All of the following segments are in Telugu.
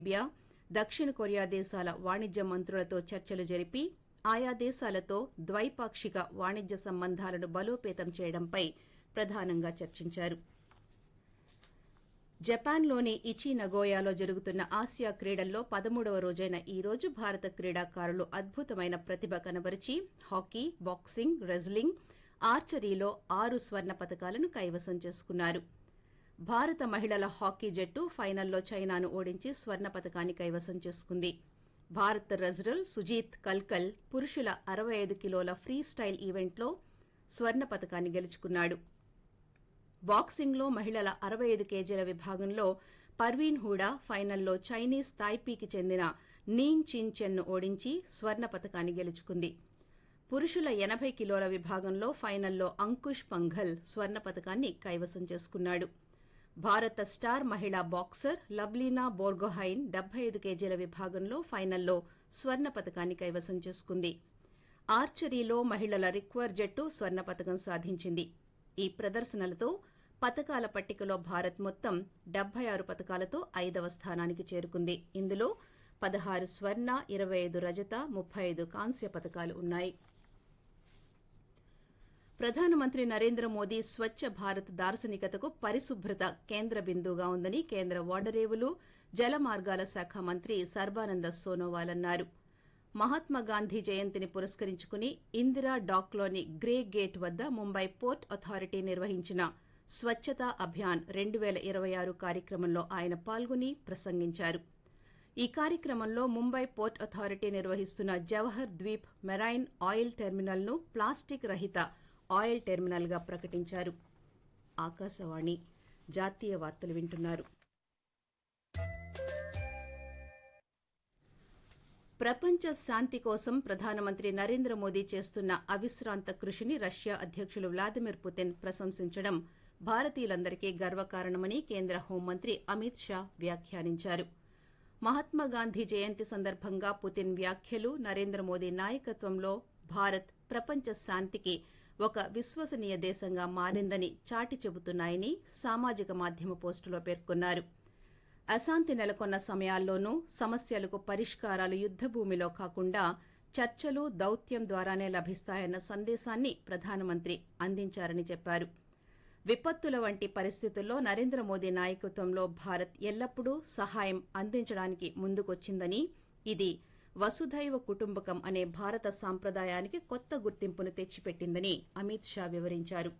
అరేబియా దక్షిణ కొరియా దేశాల వాణిజ్య మంత్రులతో చర్చలు జరిపి ఆయా దేశాలతో ద్వైపాక్షిక వాణిజ్య సంబంధాలను బలోపేతం చేయడంపై ప్రధానంగా చర్చించారు జపాన్లోని ఇచి నగోయాలో జరుగుతున్న ఆసియా క్రీడల్లో పదమూడవ రోజైన ఈ రోజు భారత క్రీడాకారులు అద్భుతమైన ప్రతిభ కనబరిచి హాకీ బాక్సింగ్ రెజ్లింగ్ ఆర్చరీలో ఆరు స్వర్ణ పతకాలను కైవసం చేసుకున్నారు భారత మహిళల హాకీ జట్టు ఫైనల్లో చైనాను ఓడించి స్వర్ణ పతకాన్ని కైవసం చేసుకుంది భారత్ రెజ్రల్ సుజీత్ కల్కల్ పురుషుల అరవై ఐదు కిలోల ఫ్రీ స్టైల్ ఈవెంట్లో స్వర్ణ పతకాన్ని గెలుచుకున్నాడు బాక్సింగ్లో మహిళల అరవై ఐదు కేజీల విభాగంలో పర్వీన్ హూడా ఫైనల్లో చైనీస్ తాయ్పీకి చెందిన నీన్ చిన్ చెన్ను ఓడించి స్వర్ణ పతకాన్ని గెలుచుకుంది పురుషుల ఎనభై కిలోల విభాగంలో ఫైనల్లో అంకుష్ పంఘల్ స్వర్ణ పతకాన్ని కైవసం చేసుకున్నాడు భారత స్టార్ మహిళా బాక్సర్ లవ్లీనా బోర్గోహైన్ డెబ్బై ఐదు కేజీల విభాగంలో ఫైనల్లో స్వర్ణ పతకాన్ని కైవసం చేసుకుంది ఆర్చరీలో మహిళల రిక్వర్ జట్టు స్వర్ణ పతకం సాధించింది ఈ ప్రదర్శనలతో పతకాల పట్టికలో భారత్ మొత్తం డెబ్బై ఆరు పతకాలతో ఐదవ స్థానానికి చేరుకుంది ఇందులో పదహారు స్వర్ణ ఇరవై ఐదు రజత ముప్పై ఐదు కాంస్య పతకాలు ఉన్నాయి ప్రధానమంత్రి నరేంద్ర మోదీ స్వచ్ఛ భారత్ దార్శనికతకు పరిశుభ్రత కేంద్ర బిందువుగా ఉందని కేంద్ర ఓడరేవులు జల మార్గాల శాఖ మంత్రి సర్బానంద సోనోవాల్ అన్నారు మహాత్మాగాంధీ జయంతిని పురస్కరించుకుని ఇందిరా డాక్లోని గ్రే గేట్ వద్ద ముంబై పోర్ట్ అథారిటీ నిర్వహించిన స్వచ్ఛతా అభియాన్ రెండు పేల ఇరవై ఆరు కార్యక్రమంలో ఆయన పాల్గొని ప్రసంగించారు ఈ కార్యక్రమంలో ముంబై పోర్ట్ అథారిటీ నిర్వహిస్తున్న Jawahar Dweep marine oil terminal ను ప్లాస్టిక్ రహిత ఆయిల్ టెర్మినల్ గా ప్రకటించారు ఆకాశవాణి జాతీయ వార్తలు వింటున్నారు ప్రపంచ శాంతి కోసం ప్రధానమంత్రి నరేంద్ర మోదీ చేస్తున్న అవిశ్రాంత కృషిని రష్యా అధ్యకులు వ్లాదిమిర్ పుతిన్ ప్రశంసించడం భారతీయులందరికీ గర్వకారణమని కేంద్ర హోంమంత్రి అమిత్ షా వ్యాఖ్యానించారు మహాత్మాగాంధీ జయంతి సందర్భంగా పుతిన్ వ్యాఖ్యలు నరేంద్ర మోదీ నాయకత్వంలో భారత్ ప్రపంచ శాంతికి ఒక విశ్వసనీయ దేశంగా మారిందని చాటి చెబుతున్నాయని సామాజిక మాధ్యమ పోస్టులో పేర్కొన్నారు అశాంతి నెలకొన్న సమయాల్లోనూ సమస్యలకు పరిష్కారాలు యుద్దభూమిలో కాకుండా చర్చలు దౌత్యం ద్వారానే లభిస్తాయన్న సందేశాన్ని ప్రధానమంత్రి అందించారని చెప్పారు విపత్తుల వంటి పరిస్థితుల్లో నరేంద్ర మోదీ నాయకత్వంలో భారత్ ఎల్లప్పుడూ సహాయం అందించడానికి ముందుకొచ్చిందని ఇది వసుధైవ కుటుంబకం అనే భారత సాంప్రదాయానికి కొత్త గుర్తింపును తెచ్చిపెట్టిందని అమిత్ షా వివరించారు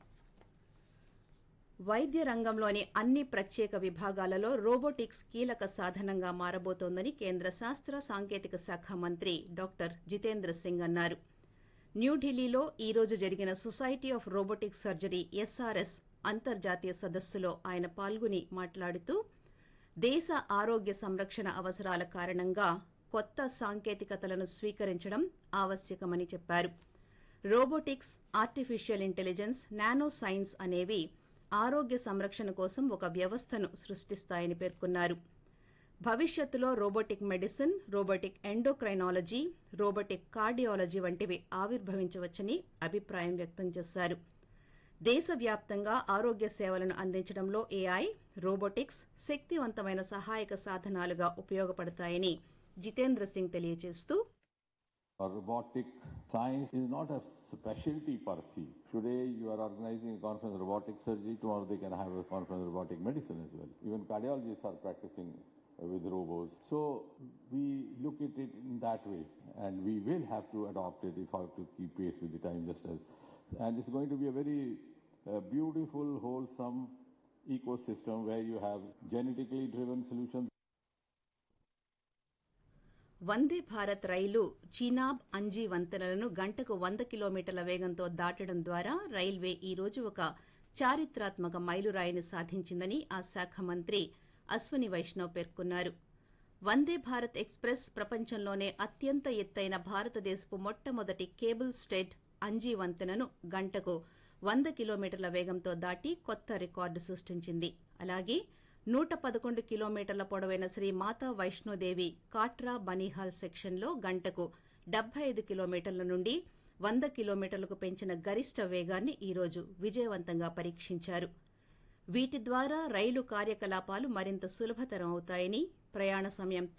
వైద్య రంగంలోని అన్ని ప్రత్యేక విభాగాలలో రోబోటిక్స్ కీలక సాధనంగా మారబోతోందని కేంద్ర శాస్త్ర సాంకేతిక శాఖ మంత్రి డాక్టర్ జితేంద్ర సింగ్ అన్నారు న్యూఢిల్లీలో ఈ రోజు జరిగిన society of robotic surgery SRS అంతర్జాతీయ సదస్సులో ఆయన పాల్గొని మాట్లాడుతూ దేశ ఆరోగ్య సంరక్షణ అవసరాల కారణంగా కొత్త సాంకేతికతలను స్వీకరించడం ఆవశ్యకమని చెప్పారు robotics artificial intelligence nano science అనేవి ఆరోగ్య సంరక్షణ కోసం ఒక వ్యవస్థను సృష్టిస్తాయని పేర్కొన్నారు భవిష్యత్తులో robotic medicine robotic endocrinology robotic cardiology వంటివి ఆవిర్భవించవచ్చని అభిప్రాయం వ్యక్తం చేశారు దేశవ్యాప్తంగా ఆరోగ్య సేవలను అందించడంలో ఏఐ రోబోటిక్స్ శక్తివంతమైన సహాయక సాధనాలుగా ఉపయోగపడతాయని జితేంద్ర సింగ్ తెలియజేస్తూ Robotic science is not a specialty per se. Today you are organizing a conference on robotic surgery, tomorrow they can have a conference on robotic medicine as well. Even cardiologists are practicing with robots. So we look at it in that way and we will have to adopt it if I have to keep pace with the time just as. And it's going to be a very uh, beautiful, wholesome ecosystem where you have genetically driven solutions. వందే భారత్ రైలు చీనాబ్ అంజీ వంతెనలను గంటకు వంద కిలోమీటర్ల వేగంతో దాటడం ద్వారా రైల్వే ఈ రోజు ఒక చారిత్రాత్మక మైలురాయిని సాధించిందని ఆ శాఖ మంత్రి అశ్వని వైష్ణవ్ పేర్కొన్నారు వందే భారత్ ఎక్స్ప్రెస్ ప్రపంచంలోనే అత్యంత ఎత్తైన భారతదేశపు మొట్టమొదటి కేబుల్ స్టేట్ అంజీ వంతెనను గంటకు వంద కిలోమీటర్ల వేగంతో దాటి కొత్త రికార్డు సృష్టించింది అలాగే నూట పదకొండు కిలోమీటర్ల పొడవైన శ్రీ మాతా వైష్ణోదేవి కాట్రా బనీహాల్ సెక్షన్లో గంటకు డెబ్బై ఐదు కిలోమీటర్ల నుండి వంద కిలోమీటర్లకు పెంచిన గరిష్ట వేగాన్ని ఈ రోజు విజయవంతంగా పరీక్షించారు వీటి ద్వారా రైలు కార్యకలాపాలు మరింత సులభతరం అవుతాయని ప్రయాణ సమయం